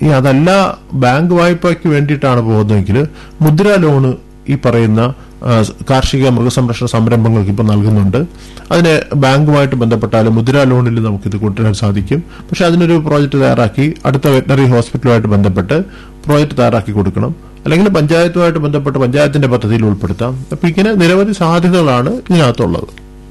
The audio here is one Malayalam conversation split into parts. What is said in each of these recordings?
ഈ അതല്ല ബാങ്ക് വായ്പയ്ക്ക് വേണ്ടിയിട്ടാണ് പോകുന്നതെങ്കിൽ മുദ്രാ ലോണ് ഈ പറയുന്ന ആ, കാർഷിക മൃഗസംരക്ഷണ സംരംഭങ്ങൾക്ക് ഇപ്പോൾ നൽകുന്നുണ്ട് അതിന് ബാങ്കുമായിട്ട് ബന്ധപ്പെട്ടാലും മുദ്രാ ലോണിൽ നമുക്കിത് കൊണ്ടുവരാൻ സാധിക്കും പക്ഷെ അതിനൊരു പ്രോജക്റ്റ് തയ്യാറാക്കി അടുത്ത വെറ്റനറി ഹോസ്പിറ്റലുമായിട്ട് ബന്ധപ്പെട്ട് പ്രോജക്റ്റ് തയ്യാറാക്കി കൊടുക്കണം അല്ലെങ്കിൽ പഞ്ചായത്തുമായിട്ട് ബന്ധപ്പെട്ട് പഞ്ചായത്തിന്റെ പദ്ധതിയിൽ ഉൾപ്പെടുത്താം അപ്പൊ ഇങ്ങനെ നിരവധി സാധ്യതകളാണ് ഇതിനകത്തുള്ളത്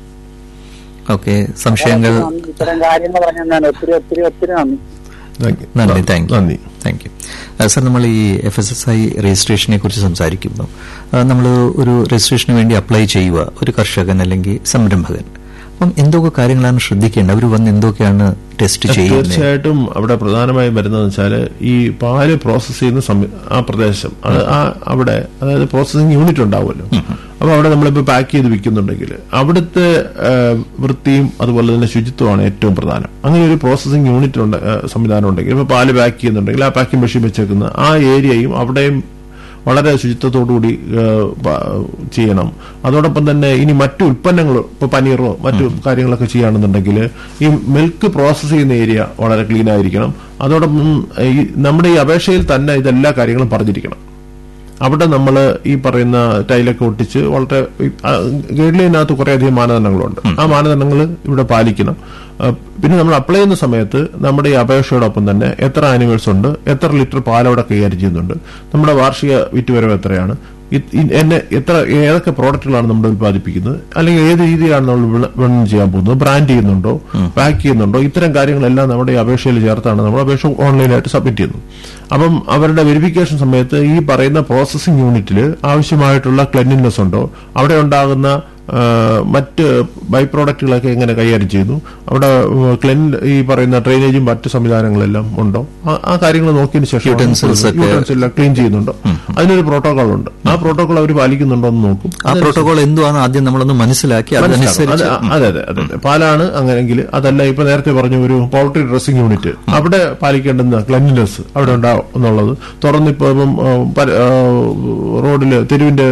ഓക്കെ സംശയങ്ങൾ നന്ദി. ഇത്തരം കാര്യങ്ങൾ പറഞ്ഞാൽ ഒത്തിരി ഒത്തിരി ഒത്തിരി നന്ദി Thank you. നന്ദി താങ്ക് യു നന്ദി താങ്ക് യു സർ നമ്മൾ ഈ എഫ് എസ് എസ് ഐ രജിസ്ട്രേഷനെ കുറിച്ച് സംസാരിക്കുമ്പോൾ നമ്മൾ ഒരു രജിസ്ട്രേഷന് വേണ്ടി അപ്ലൈ ചെയ്യുക ഒരു കർഷകൻ അല്ലെങ്കിൽ സംരംഭകൻ അപ്പം എന്തൊക്കെ കാര്യങ്ങളാണ് ശ്രദ്ധിക്കേണ്ടത് അവർ വന്ന് എന്തൊക്കെയാണ് ടെസ്റ്റ് ചെയ്യുന്നത് തീർച്ചയായിട്ടും അവിടെ പ്രധാനമായും വരുന്നതെന്ന് വെച്ചാൽ ഈ പാല് പ്രോസസ് ചെയ്യുന്ന സമയ ആ പ്രദേശം അത് ആ അവിടെ അതായത് പ്രോസസ്സിംഗ് യൂണിറ്റ് ഉണ്ടാവുമല്ലോ അപ്പൊ അവിടെ നമ്മളിപ്പോ പാക്ക് ചെയ്ത് വിൽക്കുന്നുണ്ടെങ്കിൽ അവിടുത്തെ ആ, വൃത്തിയും അതുപോലെ തന്നെ ശുചിത്വമാണ് ഏറ്റവും പ്രധാനം അങ്ങനെ ഒരു പ്രോസസ്സിംഗ് യൂണിറ്റ് ഉണ്ട് ആ, സംവിധാനം ഉണ്ടെങ്കിൽ ഇപ്പൊ പാല് പാക്ക് ചെയ്യുന്നുണ്ടെങ്കിൽ ആ പാക്കിംഗ് മെഷീൻ വെച്ചേക്കുന്ന ആ ഏരിയയും അവിടെയും വളരെ ശുചിത്വത്തോടുകൂടി ആ, പ- ചെയ്യണം അതോടൊപ്പം തന്നെ ഇനി മറ്റു ഉൽപ്പന്നങ്ങൾ ഇപ്പൊ പനീറോ മറ്റു കാര്യങ്ങളൊക്കെ ചെയ്യുകയാണെന്നുണ്ടെങ്കിൽ ഈ മിൽക്ക് പ്രോസസ് ചെയ്യുന്ന ഏരിയ വളരെ ക്ലീൻ ആയിരിക്കണം അതോടൊപ്പം ഈ നമ്മുടെ ഈ അപേക്ഷയിൽ തന്നെ ഇതെല്ലാ കാര്യങ്ങളും പറഞ്ഞിരിക്കണം അവിടെ നമ്മൾ ഈ പറയുന്ന ടൈലൊക്കെ ഒട്ടിച്ച് വളരെ ഗൈഡ് ലൈനകത്ത് കുറേയധികം മാനദണ്ഡങ്ങളുണ്ട് ആ മാനദണ്ഡങ്ങൾ ഇവിടെ പാലിക്കണം ആ, പിന്നെ നമ്മൾ അപ്ലൈ ചെയ്യുന്ന സമയത്ത് നമ്മുടെ ഈ അപേക്ഷയോടൊപ്പം തന്നെ എത്ര ആനിമൽസ് ഉണ്ട് എത്ര ലിറ്റർ പാൽ അവിടെ കൈകാര്യം ചെയ്യുന്നുണ്ട് നമ്മുടെ വാർഷിക വിറ്റുവരവ് എത്രയാണ് ഇത് ഇ- എന്നെ എത്ര ഏതൊക്കെ പ്രോഡക്റ്റുകളാണ് നമ്മൾ ഉത്പാദിപ്പിക്കുന്നത് അല്ലെങ്കിൽ ഏത് രീതിയിലാണ് നമ്മൾ വിള- വിപണനം ചെയ്യാൻ പോകുന്നത് ബ്രാൻഡ് ചെയ്യുന്നുണ്ടോ പാക്ക് ചെയ്യുന്നുണ്ടോ ഇത്തരം കാര്യങ്ങളെല്ലാം നമ്മുടെ ഈ അപേക്ഷയിൽ ചേർത്താണ് നമ്മൾ അപേക്ഷ ഓൺലൈനായിട്ട് സബ്മിറ്റ് ചെയ്യുന്നത് അപ്പം അവരുടെ വെരിഫിക്കേഷൻ സമയത്ത് ഈ പറയുന്ന പ്രോസസ്സിംഗ് യൂണിറ്റിൽ ആവശ്യമായിട്ടുള്ള ക്ലെൻലിനെസ് ഉണ്ടോ അവിടെ ഉണ്ടാകുന്ന ആ, മറ്റ് ബൈ പ്രോഡക്റ്റുകളൊക്കെ എങ്ങനെ കൈകാര്യം ചെയ്യുന്നു അവിടെ ക്ലെൻ ഈ പറയുന്ന ഡ്രെയിനേജും മറ്റ് സംവിധാനങ്ങളെല്ലാം ഉണ്ടോ ആ- ആ കാര്യങ്ങൾ നോക്കിയതിന് ശേഷം Utensils ഒക്കെ- യൂട്ടൻസിൽ ക്ലീൻ ചെയ്യുന്നുണ്ടോ അതിനൊരു പ്രോട്ടോകോൾ ഉണ്ട് ആ പ്രോട്ടോകോൾ അവർ പാലിക്കുന്നുണ്ടോ എന്ന് നോക്കും ആ പ്രോട്ടോകോൾ എന്തുവാണ് ആദ്യം നമ്മളൊന്ന് മനസ്സിലാക്കി മനസ്സിലാവും. അത് അതനുസരിച്ച് അതെ അതെ അതെ അതെ പാലാണ് അങ്ങനെങ്കിൽ അതല്ല ഇപ്പൊ നേരത്തെ പറഞ്ഞ ഒരു പൗൾട്രി ഡ്രസ്സിംഗ് യൂണിറ്റ് അവിടെ പാലിക്കേണ്ടുന്ന ക്ലെൻലിനെസ് അവിടെ ഉണ്ടാവും എന്നുള്ളത് തുറന്നിപ്പോ ഇപ്പം ആ, പല- ആ, റോഡില് തെരുവിന്റെ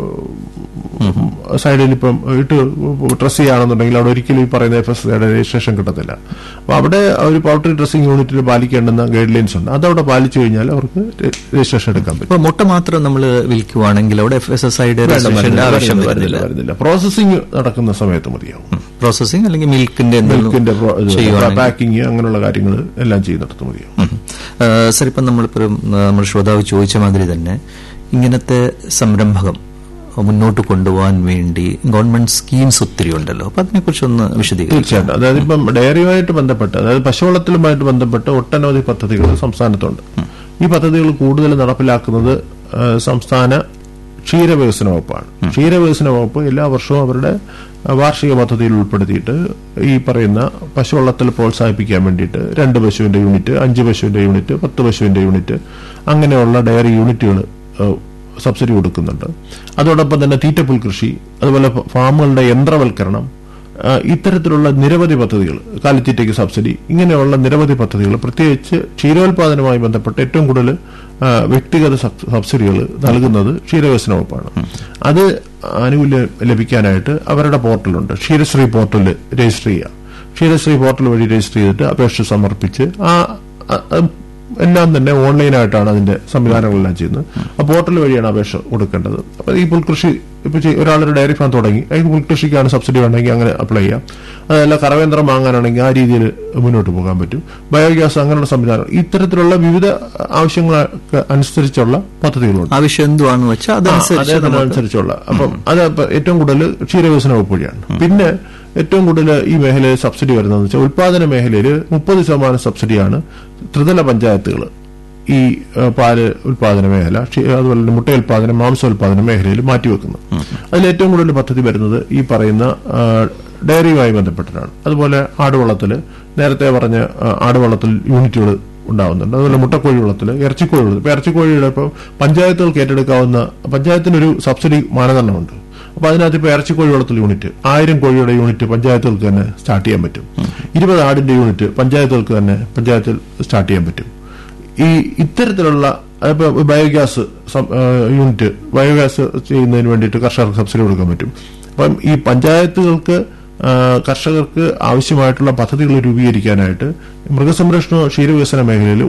സൈഡിൽ ഇപ്പം ഇട്ട് ഡ്രസ് ചെയ്യുകയാണെന്നുണ്ടെങ്കിൽ അവിടെ ഒരിക്കലും ഈ പറയുന്ന എഫ് എസ് രജിസ്ട്രേഷൻ കിട്ടത്തില്ല അപ്പൊ അവിടെ ഒരു പൗൾട്രി ഡ്രസ്സിംഗ് യൂണിറ്റിൽ പാലിക്കേണ്ടുന്ന ഗൈഡ് ലൈൻസ് ഉണ്ട് അതവിടെ പാലിച്ചു കഴിഞ്ഞാൽ അവർക്ക് രജിസ്ട്രേഷൻ എടുക്കാൻ പറ്റും ഇപ്പൊ മുട്ട മാത്രം നമ്മൾ വിൽക്കുവാണെങ്കിൽ അവിടെ എഫ് എസ് എസ് ഐയുടെ രജിസ്ട്രേഷന്റെ ആവശ്യം വരുന്നില്ല വരുന്നില്ല പ്രോസസ്സിംഗ് നടക്കുന്ന സമയത്ത് മതിയാവും പ്രോസസ്സിംഗ് അല്ലെങ്കിൽ മിൽക്കിന്റെ മിൽക്കിന്റെ ചെയ്യുവാണെങ്കിൽ പാക്കിങ് അങ്ങനെയുള്ള കാര്യങ്ങൾ എല്ലാം ചെയ്യുന്നിടത്ത് മതിയാവും സർ ഇപ്പം നമ്മളിപ്പോഴും നമ്മൾ ശ്രോതാവ് ചോദിച്ച മാതിരി തന്നെ ഇങ്ങനത്തെ സംരംഭകം മുന്നോട്ട് കൊണ്ടുപോകാൻ വേണ്ടി ഗവൺമെന്റ് സ്കീംസ് ഒത്തിരി ഉണ്ടല്ലോ അപ്പൊ അതിനെക്കുറിച്ചൊന്ന് വിശദീകരിക്കും തീർച്ചയായിട്ടും അതായത് ഇപ്പം ഡയറിയുമായിട്ട് ബന്ധപ്പെട്ട് അതായത് പശുവളത്തിലുമായിട്ട് ബന്ധപ്പെട്ട് ഒട്ടനവധി പദ്ധതികൾ സംസ്ഥാനത്തുണ്ട് ഈ പദ്ധതികൾ കൂടുതൽ നടപ്പിലാക്കുന്നത് ആ, സംസ്ഥാന ക്ഷീരവികസന വകുപ്പാണ് ക്ഷീരവികസന വകുപ്പ് എല്ലാ വർഷവും അവരുടെ ആ, വാർഷിക പദ്ധതിയിൽ ഉൾപ്പെടുത്തിയിട്ട് ഈ പറയുന്ന പശുവളത്തിൽ പ്രോത്സാഹിപ്പിക്കാൻ വേണ്ടിയിട്ട് രണ്ട് പശുവിന്റെ യൂണിറ്റ് അഞ്ച് പശുവിന്റെ യൂണിറ്റ് പത്ത് പശുവിന്റെ യൂണിറ്റ് അങ്ങനെയുള്ള ഡയറി യൂണിറ്റുകൾ സബ്സിഡി കൊടുക്കുന്നുണ്ട് അതോടൊപ്പം തന്നെ തീറ്റപ്പുൽ കൃഷി അതുപോലെ ഫ- ഫാമുകളുടെ യന്ത്രവൽക്കരണം ആ, ഇത്തരത്തിലുള്ള നിരവധി പദ്ധതികൾ കാലിത്തീറ്റയ്ക്ക് സബ്സിഡി ഇങ്ങനെയുള്ള നിരവധി പദ്ധതികൾ പ്രത്യേകിച്ച് ക്ഷീരോത്പാദനവുമായി ബന്ധപ്പെട്ട് ഏറ്റവും കൂടുതൽ ആ, വ്യക്തിഗത സബ്- സബ്സിഡികൾ നൽകുന്നത് ക്ഷീരവികസന വകുപ്പാണ് അത് ആനുകൂല്യം ലഭിക്കാനായിട്ട് അവരുടെ പോർട്ടലുണ്ട് ക്ഷീരശ്രീ പോർട്ടൽ രജിസ്റ്റർ ചെയ്യുക ക്ഷീരശ്രീ പോർട്ടൽ വഴി രജിസ്റ്റർ ചെയ്തിട്ട് അപേക്ഷ സമർപ്പിച്ച് ആ ആ- ആ എല്ലാം തന്നെ ഓൺലൈനായിട്ടാണ് അതിന്റെ സംവിധാനങ്ങളെല്ലാം ചെയ്യുന്നത് ആ പോർട്ടൽ വഴിയാണ് അപേക്ഷ കൊടുക്കേണ്ടത് അപ്പൊ ഈ പുൽകൃഷി ഇപ്പൊ ചെയ്- ഒരാളൊരു ഡയറി ഫാം തുടങ്ങി ഈ പുൽകൃഷിക്കാണ് സബ്സിഡി വേണമെങ്കിൽ അങ്ങനെ അപ്ലൈ ചെയ്യാം അതല്ല കറവേന്ദ്രം വാങ്ങാനാണെങ്കിൽ ആ രീതിയിൽ മുന്നോട്ട് പോകാൻ പറ്റും ബയോഗ്യാസ് അങ്ങനെയുള്ള സംവിധാനം ഇത്തരത്തിലുള്ള വിവിധ ആവശ്യങ്ങൾക്ക് അനുസരിച്ചുള്ള പദ്ധതികളുണ്ട് ആവശ്യം എന്തുവാന്ന് വെച്ചാൽ അതനുസരിച്ച് നമുക്ക് അതനുസരിച്ചുള്ള അപ്പം അത് ഇപ്പൊ ഏറ്റവും കൂടുതൽ ക്ഷീരവികസന വകുപ്പ് വഴിയാണ് പിന്നെ ഏറ്റവും കൂടുതൽ ഈ മേഖലയിൽ സബ്സിഡി വരുന്നതെന്ന് വെച്ചാൽ ഉൽപാദന മേഖലയിൽ മുപ്പത് ശതമാനം സബ്സിഡിയാണ് ത്രിതല പഞ്ചായത്തുകൾ ഈ ഏഹ്, പാല് ഉൽപാദന മേഖല ക്ഷീ- അതുപോലെ തന്നെ മുട്ട ഉൽപാദനം മാംസ ഉൽപാദന മേഖലയിൽ മാറ്റിവെക്കുന്നത് അതിൽ ഏറ്റവും കൂടുതൽ പദ്ധതി വരുന്നത് ഈ പറയുന്ന ആ, ഡയറിയുമായി ബന്ധപ്പെട്ടിട്ടാണ് അതുപോലെ ആടുവളത്തിൽ നേരത്തെ പറഞ്ഞ ആ, ആടുവളത്തിൽ യൂണിറ്റുകൾ ഉണ്ടാവുന്നുണ്ട് അതുപോലെ മുട്ടക്കോഴി വളത്തിൽ ഇറച്ചിക്കോഴി വളത്തിൽ ഇപ്പൊ ഇറച്ചിക്കോഴിയുടെ ഇപ്പോൾ പഞ്ചായത്തുകൾക്ക് ഏറ്റെടുക്കാവുന്ന പഞ്ചായത്തിനൊരു സബ്സിഡി മാനദണ്ഡമുണ്ട് അപ്പൊ അതിനകത്ത് ഇപ്പൊ ഇറച്ചിക്കോഴി വളത്തിൽ യൂണിറ്റ് ആയിരം കോഴിയുടെ യൂണിറ്റ് പഞ്ചായത്തുകൾക്ക് തന്നെ സ്റ്റാർട്ട് ചെയ്യാൻ പറ്റും ഇരുപത് ആടിന്റെ യൂണിറ്റ് പഞ്ചായത്തുകൾക്ക് തന്നെ പഞ്ചായത്തിൽ സ്റ്റാർട്ട് ചെയ്യാൻ പറ്റും ഈ ഇത്തരത്തിലുള്ള ഇപ്പൊ ബയോഗ്യാസ് സം- ആ, യൂണിറ്റ് ബയോഗ്യാസ് ചെയ്യുന്നതിന് വേണ്ടിയിട്ട് കർഷകർക്ക് സബ്സിഡി കൊടുക്കാൻ പറ്റും അപ്പം ഈ പഞ്ചായത്തുകൾക്ക് ആ, കർഷകർക്ക് ആവശ്യമായിട്ടുള്ള പദ്ധതികൾ രൂപീകരിക്കാനായിട്ട് മൃഗസംരക്ഷണ ക്ഷീരവികസന മേഖലയിൽ